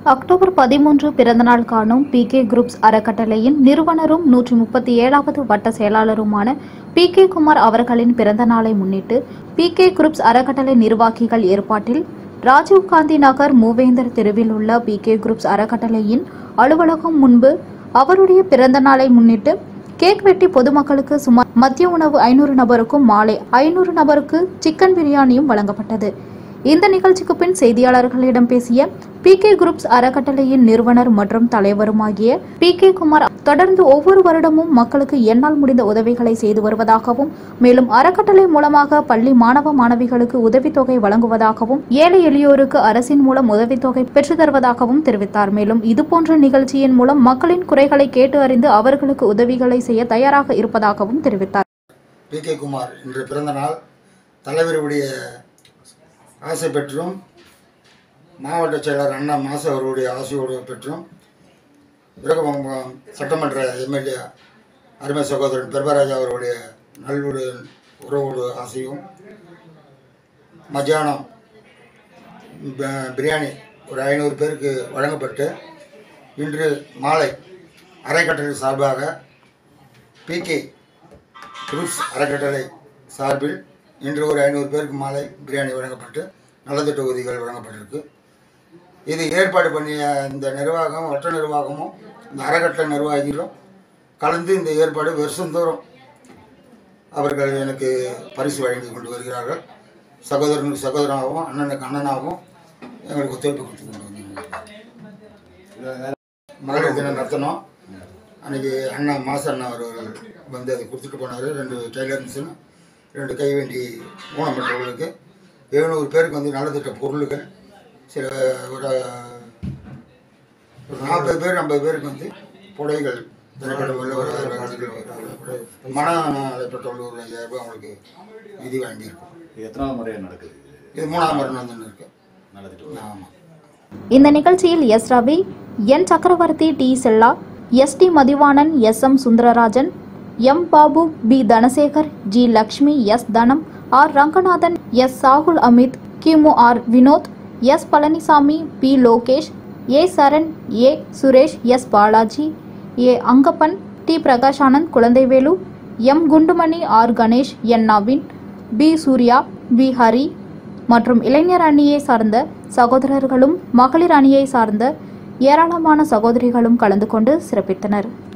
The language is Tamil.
அக்டோபர் பதிமூன்று பிறந்தநாள் காணும் பி கே குரூப்ஸ் அறக்கட்டளையின் நிறுவனரும் நூற்றி முப்பத்தி ஏழாவது வட்ட செயலாளருமான பி கே குமார் அவர்களின் பிறந்த நாளை முன்னிட்டு பி கே குரூப்ஸ் அறக்கட்டளை நிர்வாகிகள் ஏற்பாட்டில் ராஜீவ்காந்தி நகர் மூவேந்தர் தெருவில் உள்ள பி கே குரூப்ஸ் அறக்கட்டளையின் அலுவலகம் முன்பு அவருடைய பிறந்த நாளை முன்னிட்டு கேக் வெட்டி பொதுமக்களுக்கு சுமார் மதிய உணவு ஐநூறு நபருக்கும் மாலை ஐநூறு நபருக்கு சிக்கன் பிரியாணியும் வழங்கப்பட்டது இந்த நிகழ்ச்சிக்கு பின் செய்தியாளர்களிடம் பேசிய பி கே குரூப்ஸ் அறக்கட்டளையின் நிறுவனர் மற்றும் தலைவருமாகிய பி கே குமார் தொடர்ந்து ஒவ்வொரு வருடமும் மக்களுக்கு என்னால் முடிந்த உதவிகளை செய்து வருவதாகவும் மேலும் அறக்கட்டளை மூலமாக பள்ளி மாணவ மாணவிகளுக்கு உதவித்தொகை வழங்குவதாகவும் ஏழை எளியோருக்கு அரசின் மூலம் உதவித்தொகை பெற்றுத் தருவதாகவும் தெரிவித்தார் மேலும் இதுபோன்ற நிகழ்ச்சியின் மூலம் மக்களின் குறைகளை கேட்டு அறிந்து அவர்களுக்கு உதவிகளை செய்ய தயாராக இருப்பதாகவும் தெரிவித்தார் பி கே குமார் இன்று பிறந்த நாள் தலைவருடைய ஆசை பெற்றும் மாவட்ட செயலர் அண்ணா மாசு அவர்களுடைய ஆசையோடு பெற்றும் விருகமங்கம் சட்டமன்ற எம்எல்ஏ அருமை சகோதரன் பெருமராஜா அவர்களுடைய நல்வுடு உறவோடு ஆசையும் மத்தியானம் ப- பிரியாணி ஒரு ஐநூறு பேருக்கு வழங்கப்பட்டு இன்று மாலை அரைக்கட்டளை சார்பாக பிகே குரூப்ஸ் அறக்கட்டளை சார்பில் இன்று ஒரு ஐநூறு பேருக்கு மாலை பிரியாணி வழங்கப்பட்டு நலத்திட்ட உதவிகள் வழங்கப்பட்டிருக்கு இது ஏற்பாடு பண்ணிய இந்த நிர்வாகம் வட்ட நிர்வாகமும் இந்த அறக்கட்டளை நிர்வாகிகளும் கலந்து இந்த ஏற்பாடு வருஷந்தோறும் அவர்கள் எனக்கு பரிசு வழங்கி கொண்டு வருகிறார்கள் சகோதரனுக்கு சகோதரனாகவும் அண்ணனுக்கு அண்ணனாகவும் எங்களுக்கு ஒத்துழைப்பு கொடுத்து கொண்டு வந்தாங்க மகளிர் தினம் நடத்தினோம் அன்றைக்கி அண்ணா மாச அண்ணா அவர்கள் வந்து அதை கொடுத்துட்டு போனார் ரெண்டு டெய்லர் மிஷின் ரெண்டு கைவண்டி ஊனமற்றவர்களுக்கு எழுநூறு பேருக்கு வந்து நலத்திட்ட பொருளுகள் சில ஒரு ஒரு நாற்பது பேர் ஐம்பது பேருக்கு வந்து புடைகள் தனிப்பட்ட உள்ள ஒரு ஆயிரம் ரூபாய் மனநலப்பட்ட ஒரு ஐயாயிரம் ரூபாய் அவங்களுக்கு நிதி வாங்கியிருக்கோம் இது எத்தனாவது முறையாக நடக்குது இது? இது மூணாம் மரணம் வந்து இருக்கு நடந்துட்டு ஆமாம் இந்த நிகழ்ச்சியில் எஸ் ரவி என் Chakravarthy T Chella S T Mathivanan S M Sundararajan M Babu P Dhanasekar G Lakshmi S Dhanam R Ranganathan S Shahul Amit கிமு R Vinoth S Palaniswami P Lokesh A Saran A Suresh S Balaji A Angappan T Prakashanand Kuzhandaivelu M Kundumani R Ganesh N Naveen P Surya P Hari மற்றும் இளைஞர் அணியை சார்ந்த சகோதரர்களும் மகளிர் அணியை சார்ந்த ஏராளமான சகோதரிகளும் கலந்து கொண்டு சிறப்பித்தனர்